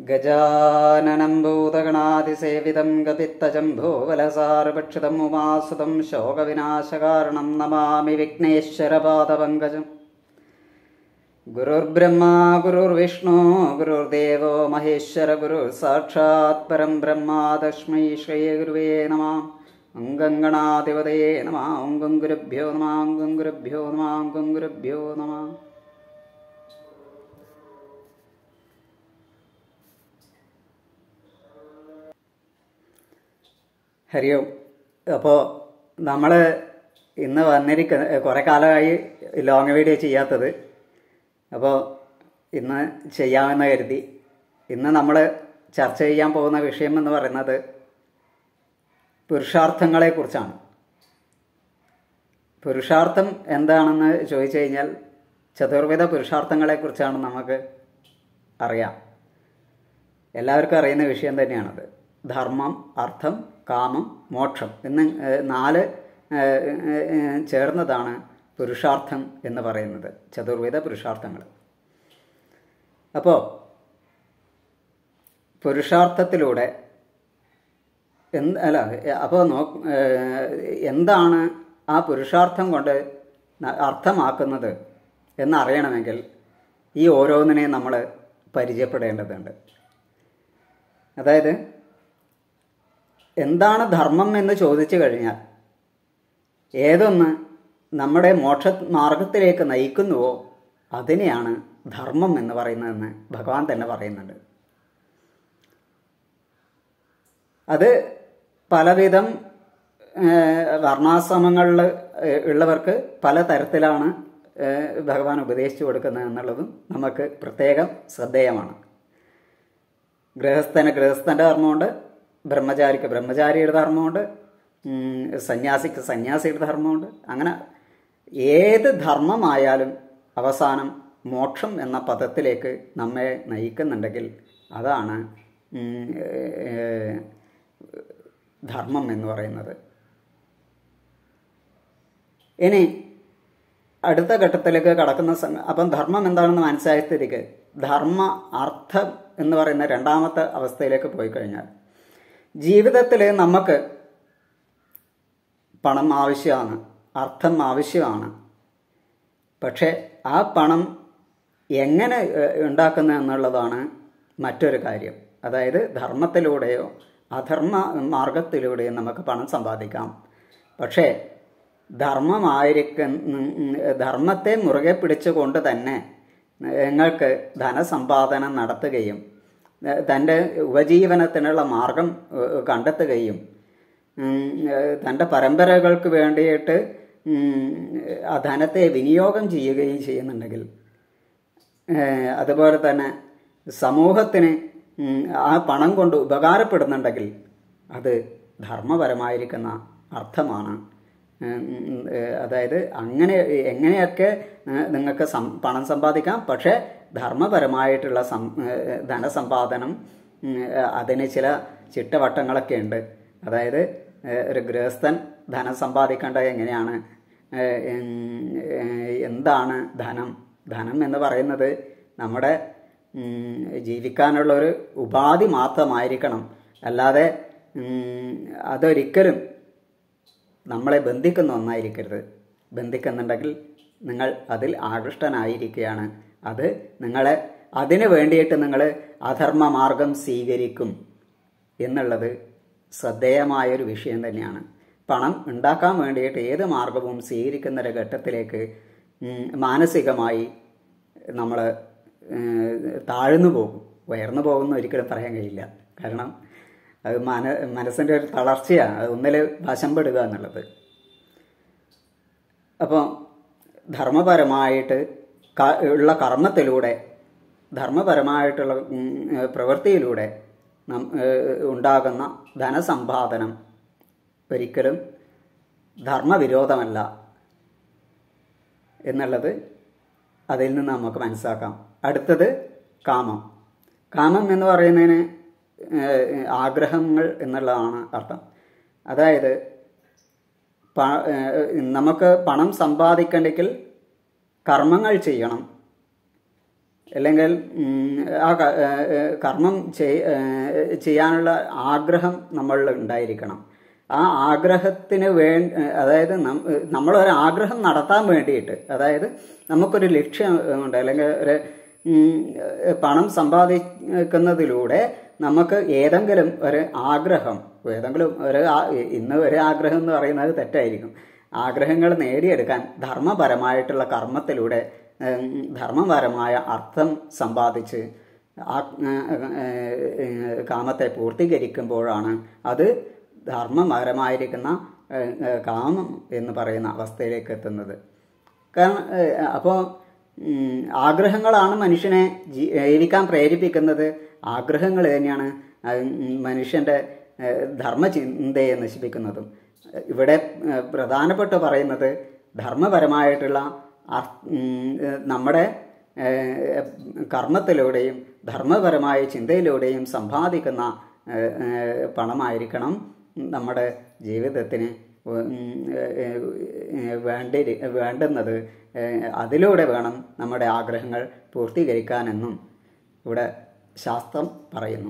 गजाननं भूतगणातिसेवितं गपित्तजम्भोवलसारभक्षितम् उमासुतं शोकविनाशकारणं नमामि विघ्नेश्वरपादपङ्कजम् गुरुर्ब्रह्मा गुरुर्विष्णु गुरुर्देवो महेश्वर गुरुः साक्षात् परं ब्रह्मा तस्मै श्रीगुरुवे नमः अङ्गङ्गणाधिपतये नमः अङ्गं गुरुभ्यो नमः अङ्गं गुरुभ्यो नमः अङ्गं गुरुभ्यो नमः ഹരി ഓം അപ്പോൾ നമ്മൾ ഇന്ന് വന്നിരിക്കുന്ന കുറേ കാലമായി ലോങ് വീഡിയോ ചെയ്യാത്തത് അപ്പോൾ ഇന്ന് ചെയ്യാമെന്ന് കരുതി ഇന്ന് നമ്മൾ ചർച്ച ചെയ്യാൻ പോകുന്ന വിഷയം എന്ന് പറയുന്നത് പുരുഷാർത്ഥങ്ങളെക്കുറിച്ചാണ് പുരുഷാർത്ഥം എന്താണെന്ന് ചോദിച്ചു കഴിഞ്ഞാൽ ചതുർവിധ പുരുഷാർത്ഥങ്ങളെക്കുറിച്ചാണ് നമുക്ക് അറിയാം എല്ലാവർക്കും അറിയുന്ന വിഷയം തന്നെയാണത് ധർമ്മം അർത്ഥം കാമം മോക്ഷം എന്ന് നാല് ചേർന്നതാണ് പുരുഷാർത്ഥം എന്ന് പറയുന്നത് ചതുർവിധ പുരുഷാർത്ഥങ്ങൾ അപ്പോൾ പുരുഷാർത്ഥത്തിലൂടെ എന്ത് അല്ല അപ്പോൾ നോ എന്താണ് ആ പുരുഷാർത്ഥം കൊണ്ട് അർത്ഥമാക്കുന്നത് എന്നറിയണമെങ്കിൽ ഈ ഓരോന്നിനെയും നമ്മൾ പരിചയപ്പെടേണ്ടതുണ്ട് അതായത് എന്താണ് ധർമ്മം എന്ന് ചോദിച്ചു കഴിഞ്ഞാൽ ഏതൊന്ന് നമ്മുടെ മോക്ഷ മാർഗത്തിലേക്ക് നയിക്കുന്നുവോ അതിനെയാണ് ധർമ്മം എന്ന് പറയുന്നതെന്ന് ഭഗവാൻ തന്നെ പറയുന്നുണ്ട് അത് പലവിധം വർണ്ണാശ്രമങ്ങളിൽ ഉള്ളവർക്ക് പല തരത്തിലാണ് ഭഗവാൻ ഉപദേശിച്ചു കൊടുക്കുന്നത് എന്നുള്ളതും നമുക്ക് പ്രത്യേകം ശ്രദ്ധേയമാണ് ഗൃഹസ്ഥന് ഗൃഹസ്ഥൻ്റെ ധർമ്മമുണ്ട് ബ്രഹ്മചാരിക്ക് ബ്രഹ്മചാരിയുടെ ധർമ്മമുണ്ട് സന്യാസിക്ക് സന്യാസിയുടെ ധർമ്മമുണ്ട് അങ്ങനെ ഏത് ധർമ്മമായാലും അവസാനം മോക്ഷം എന്ന പദത്തിലേക്ക് നമ്മെ നയിക്കുന്നുണ്ടെങ്കിൽ അതാണ് ധർമ്മം എന്ന് പറയുന്നത് ഇനി അടുത്ത ഘട്ടത്തിലേക്ക് കടക്കുന്ന അപ്പം ധർമ്മം എന്താണെന്ന് മനസ്സിലായ സ്ഥിതിക്ക് ധർമ്മ അർത്ഥം എന്ന് പറയുന്ന രണ്ടാമത്തെ അവസ്ഥയിലേക്ക് പോയി കഴിഞ്ഞാൽ ജീവിതത്തിൽ നമുക്ക് പണം ആവശ്യമാണ് അർത്ഥം ആവശ്യമാണ് പക്ഷെ ആ പണം എങ്ങനെ ഉണ്ടാക്കുന്ന എന്നുള്ളതാണ് മറ്റൊരു കാര്യം അതായത് ധർമ്മത്തിലൂടെയോ അധർമ്മ മാർഗത്തിലൂടെയോ നമുക്ക് പണം സമ്പാദിക്കാം പക്ഷേ ധർമ്മമായിരിക്കുന്ന ധർമ്മത്തെ മുറുകെ പിടിച്ചുകൊണ്ട് തന്നെ നിങ്ങൾക്ക് ധനസമ്പാദനം നടത്തുകയും തൻ്റെ ഉപജീവനത്തിനുള്ള മാർഗം കണ്ടെത്തുകയും തൻ്റെ പരമ്പരകൾക്ക് വേണ്ടിയിട്ട് ആ ധനത്തെ വിനിയോഗം ചെയ്യുകയും ചെയ്യുന്നുണ്ടെങ്കിൽ അതുപോലെ തന്നെ സമൂഹത്തിന് ആ പണം കൊണ്ട് ഉപകാരപ്പെടുന്നുണ്ടെങ്കിൽ അത് ധർമ്മപരമായിരിക്കുന്ന അർത്ഥമാണ് അതായത് അങ്ങനെ എങ്ങനെയൊക്കെ നിങ്ങൾക്ക് പണം സമ്പാദിക്കാം പക്ഷേ ധർമ്മപരമായിട്ടുള്ള സം ധനസമ്പാദനം അതിന് ചില ചിട്ടവട്ടങ്ങളൊക്കെ ഉണ്ട് അതായത് ഒരു ഗൃഹസ്ഥൻ ധനം സമ്പാദിക്കേണ്ടത് എങ്ങനെയാണ് എന്താണ് ധനം ധനം എന്ന് പറയുന്നത് നമ്മുടെ ജീവിക്കാനുള്ള ഒരു ഉപാധി മാത്രമായിരിക്കണം അല്ലാതെ അതൊരിക്കലും നമ്മളെ ബന്ധിക്കുന്ന ഒന്നായിരിക്കരുത് ബന്ധിക്കുന്നുണ്ടെങ്കിൽ നിങ്ങൾ അതിൽ ആകൃഷ്ടനായിരിക്കുകയാണ് അത് നിങ്ങളെ അതിനു വേണ്ടിയിട്ട് നിങ്ങൾ അധർമ്മ മാർഗം സ്വീകരിക്കും എന്നുള്ളത് ശ്രദ്ധേയമായൊരു വിഷയം തന്നെയാണ് പണം ഉണ്ടാക്കാൻ വേണ്ടിയിട്ട് ഏത് മാർഗവും സ്വീകരിക്കുന്ന ഒരു ഘട്ടത്തിലേക്ക് മാനസികമായി നമ്മൾ താഴ്ന്നു പോകും ഉയർന്നു പോകുന്ന ഒരിക്കലും പറയാൻ കഴിയില്ല കാരണം അത് മന മനസ്സിൻ്റെ ഒരു തളർച്ചയാണ് അത് ഒന്നിൽ വശംപെടുക എന്നുള്ളത് അപ്പോൾ ധർമ്മപരമായിട്ട് ഉള്ള കർമ്മത്തിലൂടെ ധർമ്മപരമായിട്ടുള്ള പ്രവൃത്തിയിലൂടെ ഉണ്ടാകുന്ന ധനസമ്പാദനം ഒരിക്കലും ധർമ്മവിരോധമല്ല എന്നുള്ളത് അതിൽ നിന്ന് നമുക്ക് മനസ്സിലാക്കാം അടുത്തത് കാമം കാമം എന്ന് പറയുന്നതിന് ആഗ്രഹങ്ങൾ എന്നുള്ളതാണ് അർത്ഥം അതായത് നമുക്ക് പണം സമ്പാദിക്കണമെങ്കിൽ കർമ്മങ്ങൾ ചെയ്യണം അല്ലെങ്കിൽ ഉം, ആ ക- ഏഹ്, ഏഹ്, കർമ്മം ചെയ്- ഏഹ്, ചെയ്യാനുള്ള ആഗ്രഹം നമ്മളിൽ ഉണ്ടായിരിക്കണം ആ ആഗ്രഹത്തിന് വേ അതായത് നം- നമ്മളൊരു ആഗ്രഹം നടത്താൻ വേണ്ടിയിട്ട് അതായത് നമുക്കൊരു ലക്ഷ്യം ഉണ്ട് അല്ലെങ്കിൽ ഒരു ഉം, പണം സമ്പാദിക്കുന്നതിലൂടെ നമുക്ക് ഏതെങ്കിലും ഒരു ആഗ്രഹം ഏതെങ്കിലും ഒരു ആ- ഇന്ന് ഒരു ആഗ്രഹം എന്ന് പറയുന്നത് തെറ്റായിരിക്കും ആഗ്രഹങ്ങൾ നേടിയെടുക്കാൻ ധർമ്മപരമായിട്ടുള്ള കർമ്മത്തിലൂടെ ഉം, ധർമ്മപരമായ അർത്ഥം സമ്പാദിച്ച് ആ ഏഹ്, ഏഹ്, കാമത്തെ പൂർത്തീകരിക്കുമ്പോഴാണ് അത് ധർമ്മപരമായിരിക്കുന്ന ഏഹ്, ഏഹ്, കാമം എന്ന് പറയുന്ന അവസ്ഥയിലേക്ക് എത്തുന്നത് കാരണം അപ്പോൾ ആഗ്രഹങ്ങളാണ് മനുഷ്യനെ ജീ- ജീവിക്കാൻ പ്രേരിപ്പിക്കുന്നത് ആഗ്രഹങ്ങൾ തന്നെയാണ് ആ, ഉം, മനുഷ്യന്റെ ഏഹ്, ധർമ്മചിന്തയെ നശിപ്പിക്കുന്നതും ഇവിടെ ഏഹ്, പ്രധാനപ്പെട്ട് പറയുന്നത് ധർമ്മപരമായിട്ടുള്ള അർ- ഉം, ഏഹ്, നമ്മുടെ ഏഹ്, കർമ്മത്തിലൂടെയും ധർമ്മപരമായ ചിന്തയിലൂടെയും സമ്പാദിക്കുന്ന ഏഹ്, ഏഹ്, പണമായിരിക്കണം നമ്മുടെ ജീവിതത്തിന് ഉം, ഏഹ്, ഏഹ്, വേണ്ടി വേണ്ടുന്നത് ഏഹ്, അതിലൂടെ വേണം നമ്മുടെ ആഗ്രഹങ്ങൾ പൂർത്തീകരിക്കാനെന്നും ഇവിടെ ശാസ്ത്രം പറയുന്നു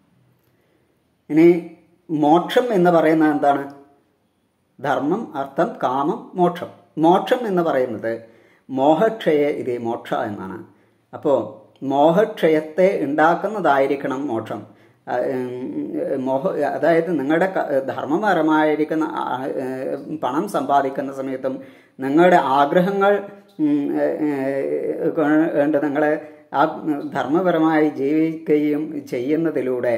ഇനി മോക്ഷം എന്ന് പറയുന്നത് എന്താണ് ധർമ്മം അർത്ഥം കാമം മോക്ഷം മോക്ഷം എന്ന് പറയുന്നത് മോഹക്ഷയ ഇത് മോക്ഷ എന്നാണ് അപ്പോൾ മോഹക്ഷയത്തെ ഉണ്ടാക്കുന്നതായിരിക്കണം മോക്ഷം ആ, ഉം, മോഹ അതായത് നിങ്ങളുടെ ക- ധർമ്മപരമായിരിക്കുന്ന ആ, ഏഹ്, പണം സമ്പാദിക്കുന്ന സമയത്തും നിങ്ങളുടെ ആഗ്രഹങ്ങൾ ഉം, ഏഹ്, കൊണ്ട് നിങ്ങളെ ആ ധർമ്മപരമായി ജീവിക്കുകയും ചെയ്യുന്നതിലൂടെ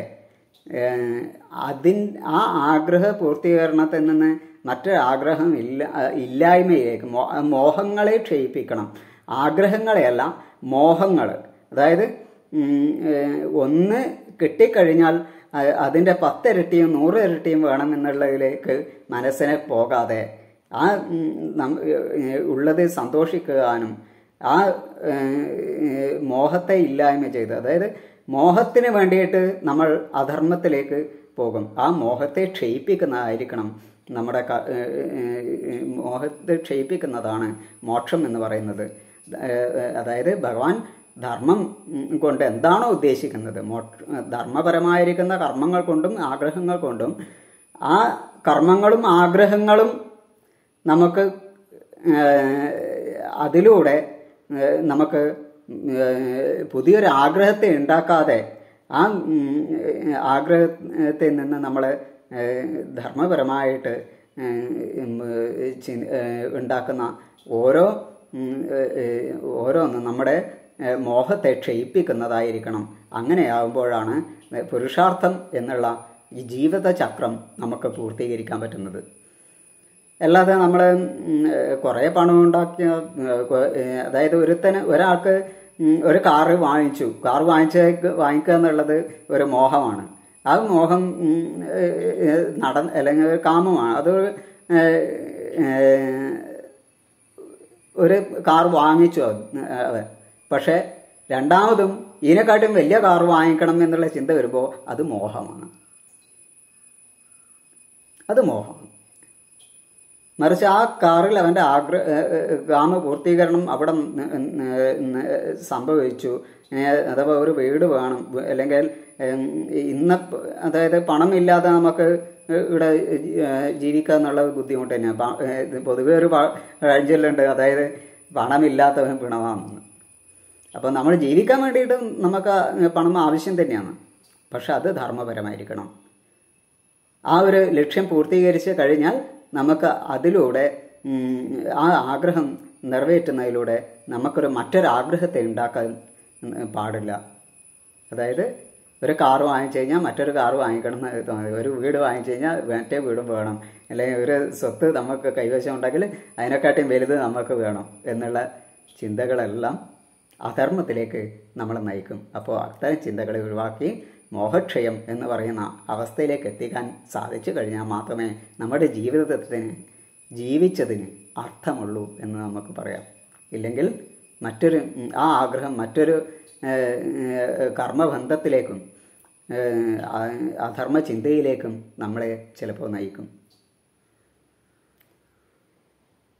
ഏഹ് അതിൻ ആ ആഗ്രഹ പൂർത്തീകരണത്തിൽ നിന്ന് മറ്റൊരു ആഗ്രഹം ഇല്ല ഇല്ലായ്മയിലേക്ക് മോ- മോഹങ്ങളെ ക്ഷയിപ്പിക്കണം ആഗ്രഹങ്ങളെയല്ല മോഹങ്ങൾ അതായത് ഉം, ഏഹ് ഒന്ന് കിട്ടിക്കഴിഞ്ഞാൽ അ- അതിൻ്റെ പത്തിരട്ടിയും നൂറ് ഇരട്ടിയും വേണമെന്നുള്ളതിലേക്ക് മനസ്സിനെ പോകാതെ ആ ഉം, നം- ഏഹ് ഉള്ളത് സന്തോഷിക്കാനും ആ ഏഹ്, മോഹത്തെ ഇല്ലായ്മ ചെയ്ത് അതായത് മോഹത്തിന് വേണ്ടിയിട്ട് നമ്മൾ അധർമ്മത്തിലേക്ക് പോകും ആ മോഹത്തെ ക്ഷയിപ്പിക്കുന്നതായിരിക്കണം നമ്മുടെ ക- ഏഹ്, ഏഹ്, മോഹത്തെ ക്ഷയിപ്പിക്കുന്നതാണ് മോക്ഷം എന്ന് പറയുന്നത് ഏഹ്, അതായത് ഭഗവാൻ ധർമ്മം ഉം, കൊണ്ട് എന്താണോ ഉദ്ദേശിക്കുന്നത് മോക്ഷ ധർമ്മപരമായിരിക്കുന്ന കർമ്മങ്ങൾ കൊണ്ടും ആഗ്രഹങ്ങൾ കൊണ്ടും ആ കർമ്മങ്ങളും ആഗ്രഹങ്ങളും നമുക്ക് ഏഹ്, അതിലൂടെ ഏഹ്, നമുക്ക് ഏഹ്, പുതിയൊരു ആഗ്രഹത്തെ ഉണ്ടാക്കാതെ ആ ഉം, ആഗ്രഹത്തിൽ നിന്ന് നമ്മൾ ധർമ്മപരമായിട്ട് ഏഹ്, ഉം, ചി- ഏഹ്, ഉണ്ടാക്കുന്ന ഓരോ ഉം, ഏഹ്, ഓരോന്നും നമ്മുടെ ഏഹ്, മോഹത്തെ ക്ഷയിപ്പിക്കുന്നതായിരിക്കണം അങ്ങനെയാകുമ്പോഴാണ് പുരുഷാർത്ഥം എന്നുള്ള ഈ ജീവിത ചക്രം നമുക്ക് പൂർത്തീകരിക്കാൻ പറ്റുന്നത് അല്ലാതെ നമ്മൾ കുറേ പണം ഉണ്ടാക്കിയ ഉം, കൊ- ഏ, അതായത് ഒരുത്തന് ഒരാൾക്ക് ഉം, ഒരു കാറ് വാങ്ങിച്ചു കാർ വാങ്ങിച്ച വാങ്ങിക്കുക എന്നുള്ളത് ഒരു മോഹമാണ് ആ മോഹം ഉം, ഏ, ഏ, നട അല്ലെങ്കിൽ ഒരു കാമമാണ് അത് ഏ, ഏ, ഒരു കാർ വാങ്ങിച്ചു അത്, അവൻ പക്ഷെ രണ്ടാമതും ഇതിനെക്കാട്ടും വലിയ കാർ വാങ്ങിക്കണം എന്നുള്ള ചിന്ത വരുമ്പോൾ അത് മോഹമാണ് അത് മോഹമാണ് മറിച്ച് ആ കാറിൽ അവൻ്റെ ആഗ്രഹ കാമ പൂർത്തീകരണം അവിടെ ന- ന- ന- സംഭവിച്ചു ഏ, അഥവാ ഒരു വീട് വേണം അല്ലെങ്കിൽ ഉം, ഇന്ന അതായത് പണമില്ലാതെ നമുക്ക് ഇവിടെ ഏ, ജീവിക്കുക എന്നുള്ള ബുദ്ധിമുട്ട് തന്നെയാണ് പ- ഏ, ഇത് പൊതുവെ ഒരു പഴഞ്ചൊല്ലുണ്ട് അതായത് പണമില്ലാത്തവൻ പിണവാണെന്ന് അപ്പോൾ നമ്മൾ ജീവിക്കാൻ വേണ്ടിയിട്ട് നമുക്ക് പണം ആവശ്യം തന്നെയാണ് പക്ഷെ അത് ധർമ്മപരമായിരിക്കണം ആ ഒരു ലക്ഷ്യം പൂർത്തീകരിച്ച് കഴിഞ്ഞാൽ നമുക്ക് അതിലൂടെ ഉം, ആ ആഗ്രഹം നിറവേറ്റുന്നതിലൂടെ നമുക്കൊരു മറ്റൊരാഗ്രഹത്തെ ഉണ്ടാക്കാൻ ഉം, പാടില്ല അതായത് ഒരു കാറ് വാങ്ങിച്ചു കഴിഞ്ഞാൽ മറ്റൊരു കാറ് വാങ്ങിക്കണം എന്ന് തോന്നി ഒരു വീട് വാങ്ങിച്ചു കഴിഞ്ഞാൽ മറ്റേ വീടും വേണം അല്ലെങ്കിൽ ഒരു സ്വത്ത് നമുക്ക് കൈവശം ഉണ്ടെങ്കിൽ അതിനെക്കാട്ടിയും വലുത് നമുക്ക് വേണം എന്നുള്ള ചിന്തകളെല്ലാം അധർമ്മത്തിലേക്ക് നമ്മളെ നയിക്കും അപ്പോൾ അത്തരം ചിന്തകളെ ഒഴിവാക്കി മോഹക്ഷയം എന്ന് പറയുന്ന അവസ്ഥയിലേക്ക് എത്തിക്കാൻ സാധിച്ചു കഴിഞ്ഞാൽ മാത്രമേ നമ്മുടെ ജീവിതത്തിന് ജീവിച്ചതിന് അർത്ഥമുള്ളൂ എന്ന് നമുക്ക് പറയാം ഇല്ലെങ്കിൽ മറ്റൊരു ഉം, ആ ആഗ്രഹം മറ്റൊരു ഏഹ്, ഏഹ്, കർമ്മബന്ധത്തിലേക്കും ഏഹ്, ആ- അധർമ്മ ചിന്തയിലേക്കും നമ്മളെ ചിലപ്പോൾ നയിക്കും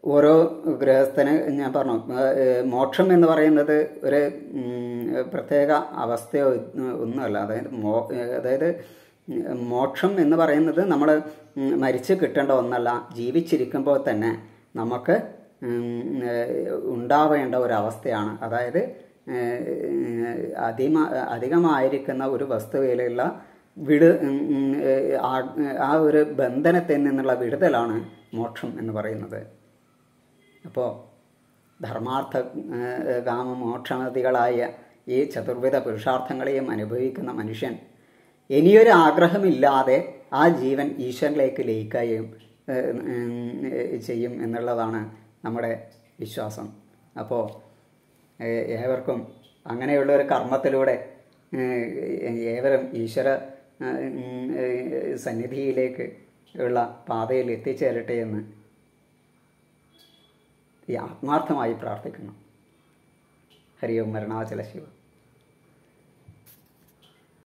ഓരോ ഗൃഹസ്ഥന് ഞാൻ പറഞ്ഞു ഏഹ് മോക്ഷം എന്ന് പറയുന്നത് ഒരു ഉം, പ്രത്യേക അവസ്ഥയോ ഒന്നുമല്ല അതായത് മോ അതായത് മോക്ഷം എന്ന് പറയുന്നത് നമ്മൾ മരിച്ച് കിട്ടേണ്ട ഒന്നല്ല ജീവിച്ചിരിക്കുമ്പോൾ തന്നെ നമുക്ക് ഉം, ഏഹ് ഉണ്ടാവേണ്ട ഒരവസ്ഥയാണ് അതായത് ഏഹ് അധിമ അധികമായിരിക്കുന്ന ഒരു വസ്തുവിലുള്ള വിട് ഉം, ഉം, ഏഹ് ആ- ആ ഒരു ബന്ധനത്തിൽ നിന്നുള്ള വിടുതലാണ് മോക്ഷം എന്ന് പറയുന്നത് അപ്പോൾ ധർമാർത്ഥ ഏഹ്, കാമ മോക്ഷമതികളായ ഈ ചതുർവിധ പുരുഷാർത്ഥങ്ങളെയും അനുഭവിക്കുന്ന മനുഷ്യൻ ഇനിയൊരു ആഗ്രഹമില്ലാതെ ആ ജീവൻ ഈശ്വരനിലേക്ക് ലയിക്കുകയും ഏഹ്, ഉം, ഏഹ്, ചെയ്യും എന്നുള്ളതാണ് നമ്മുടെ വിശ്വാസം അപ്പോൾ ഏഹ്, ഏവർക്കും അങ്ങനെയുള്ള ഒരു കർമ്മത്തിലൂടെ ഏഹ്, ഏവരും ഈശ്വര ഏഹ്, ഉം, ഏഹ്, സന്നിധിയിലേക്ക് ഉള്ള പാതയിൽ എത്തിച്ചേരട്ടെ എന്ന് ഈ ആത്മാർത്ഥമായി പ്രാർത്ഥിക്കുന്നു ഹരി ഓം മരണാചല ശിവ